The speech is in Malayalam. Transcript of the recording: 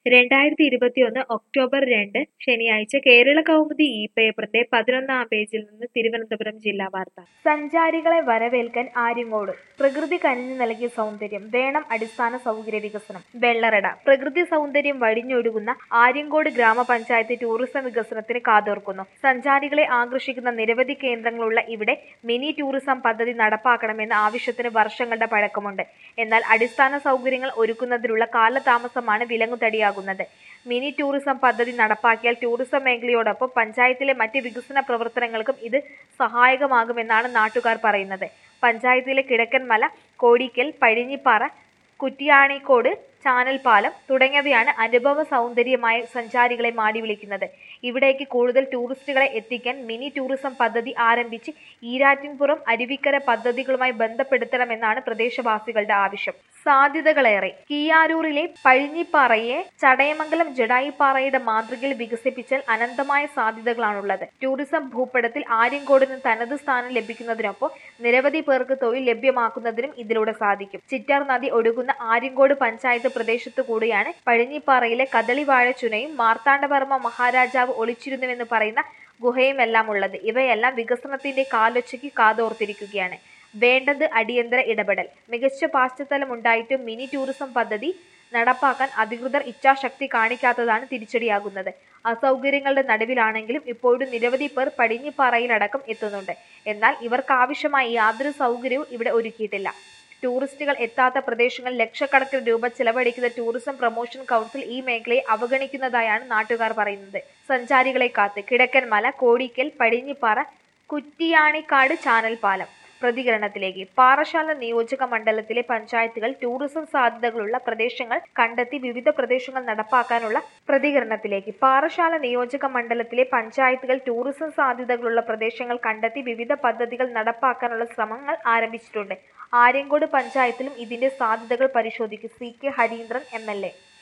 രണ്ടായിരത്തി ഇരുപത്തിയൊന്ന് ഒക്ടോബർ രണ്ട് ശനിയാഴ്ച കേരള കൗമുദി ഈ പേപ്പറിന്റെ പതിനൊന്നാം പേജിൽ നിന്ന് തിരുവനന്തപുരം ജില്ലാ വാർത്ത സഞ്ചാരികളെ വരവേൽക്കാൻ ആര്യങ്കോട് പ്രകൃതി കനിഞ്ഞു നൽകിയ സൗന്ദര്യം വേണം അടിസ്ഥാന സൗകര്യ വികസനം വെള്ളറട പ്രകൃതി സൗന്ദര്യം വഴിഞ്ഞൊഴുകുന്ന ആര്യങ്കോട് ഗ്രാമപഞ്ചായത്ത് ടൂറിസം വികസനത്തിന് കാതോർക്കുന്നു സഞ്ചാരികളെ ആകർഷിക്കുന്ന നിരവധി കേന്ദ്രങ്ങളുള്ള ഇവിടെ മിനി ടൂറിസം പദ്ധതി നടപ്പാക്കണമെന്ന ആവശ്യത്തിന് വർഷങ്ങളുടെ പഴക്കമുണ്ട് എന്നാൽ അടിസ്ഥാന സൗകര്യങ്ങൾ ഒരുക്കുന്നതിലുള്ള കാലതാമസമാണ് വിലങ്ങുതടിയാകുന്നത് മിനി ടൂറിസം പദ്ധതി നടപ്പാക്കിയാൽ ടൂറിസം മേഖലയോടൊപ്പം പഞ്ചായത്തിലെ മറ്റ് വികസന പ്രവർത്തനങ്ങൾക്കും ഇത് സഹായകമാകുമെന്നാണ് നാട്ടുകാർ പറയുന്നത് പഞ്ചായത്തിലെ കിഴക്കൻമല കോടിക്കൽ പഴിഞ്ഞിപ്പാറ കുറ്റിയാണിക്കോട് ചാനൽപാലം തുടങ്ങിയവയാണ് അനുഭവ സൗന്ദര്യമായ സഞ്ചാരികളെ മാടി വിളിക്കുന്നത് ഇവിടേക്ക് കൂടുതൽ ടൂറിസ്റ്റുകളെ എത്തിക്കാൻ മിനി ടൂറിസം പദ്ധതി ആരംഭിച്ച് ഈരാറ്റിൻപുറം അരുവിക്കര പദ്ധതികളുമായി ബന്ധപ്പെടുത്തണമെന്നാണ് പ്രദേശവാസികളുടെ ആവശ്യം സാധ്യതകളേറെ കിയാരൂരിലെ പഴിഞ്ഞിപ്പാറയെ ചടയമംഗലം ജഡായിപ്പാറയുടെ മാതൃകയിൽ വികസിപ്പിച്ചാൽ അനന്തമായ സാധ്യതകളാണുള്ളത് ടൂറിസം ഭൂപടത്തിൽ ആര്യങ്കോടിന് തനത് സ്ഥാനം ലഭിക്കുന്നതിനൊപ്പം നിരവധി പേർക്ക് തൊഴിൽ ലഭ്യമാക്കുന്നതിനും ഇതിലൂടെ സാധിക്കും ചിറ്റാർ നദി ഒഴുകുന്ന ആര്യങ്കോട് പഞ്ചായത്ത് പ്രദേശത്തു കൂടിയാണ് പഴിഞ്ഞിപ്പാറയിലെ കദളിവാഴ ചുനയും മാർത്താണ്ഡവർമ്മ മഹാരാജാവ് ഒളിച്ചിരുന്നുവെന്ന് പറയുന്ന ഗുഹയുമെല്ലാം ഉള്ളത് ഇവയെല്ലാം വികസനത്തിന്റെ കാലൊച്ചയ്ക്ക് കാതോർത്തിരിക്കുകയാണ് വേണ്ടത് അടിയന്തര ഇടപെടൽ മികച്ച പശ്ചാത്തലം ഉണ്ടായിട്ടും മിനി ടൂറിസം പദ്ധതി നടപ്പാക്കാൻ അധികൃതർ ഇച്ഛാശക്തി കാണിക്കാത്തതാണ് തിരിച്ചടിയാകുന്നത് അസൗകര്യങ്ങളുടെ നടുവിലാണെങ്കിലും ഇപ്പോഴും നിരവധി പേർ പടിഞ്ഞിപ്പാറയിലടക്കം എത്തുന്നുണ്ട് എന്നാൽ ഇവർക്കാവശ്യമായ യാതൊരു സൗകര്യവും ഇവിടെ ഒരുക്കിയിട്ടില്ല ടൂറിസ്റ്റുകൾ എത്താത്ത പ്രദേശങ്ങളിൽ ലക്ഷക്കണക്കിന് രൂപ ചെലവഴിക്കുന്ന ടൂറിസം പ്രൊമോഷൻ കൗൺസിൽ ഈ മേഖലയെ അവഗണിക്കുന്നതായാണ് നാട്ടുകാർ പറയുന്നത് സഞ്ചാരികളെ കാത്ത് കിഴക്കൻമല കോടിക്കൽ പടിഞ്ഞിപ്പാറ കുറ്റിയാണിക്കാട് ചാനൽ പാലം പ്രതികരണത്തിലേക്ക് പാറശാല നിയോജക മണ്ഡലത്തിലെ പഞ്ചായത്തുകൾ ടൂറിസം സാധ്യതകളുള്ള പ്രദേശങ്ങൾ കണ്ടെത്തി വിവിധ പ്രദേശങ്ങൾ നടപ്പാക്കാനുള്ള പ്രതികരണത്തിലേക്ക് പാറശാല നിയോജക മണ്ഡലത്തിലെ പഞ്ചായത്തുകൾ ടൂറിസം സാധ്യതകളുള്ള പ്രദേശങ്ങൾ കണ്ടെത്തി വിവിധ പദ്ധതികൾ നടപ്പാക്കാനുള്ള ശ്രമങ്ങൾ ആരംഭിച്ചിട്ടുണ്ട് ആര്യങ്കോട് പഞ്ചായത്തിലും ഇതിന്റെ സാധ്യതകൾ പരിശോധിക്കും C K Harindran M L A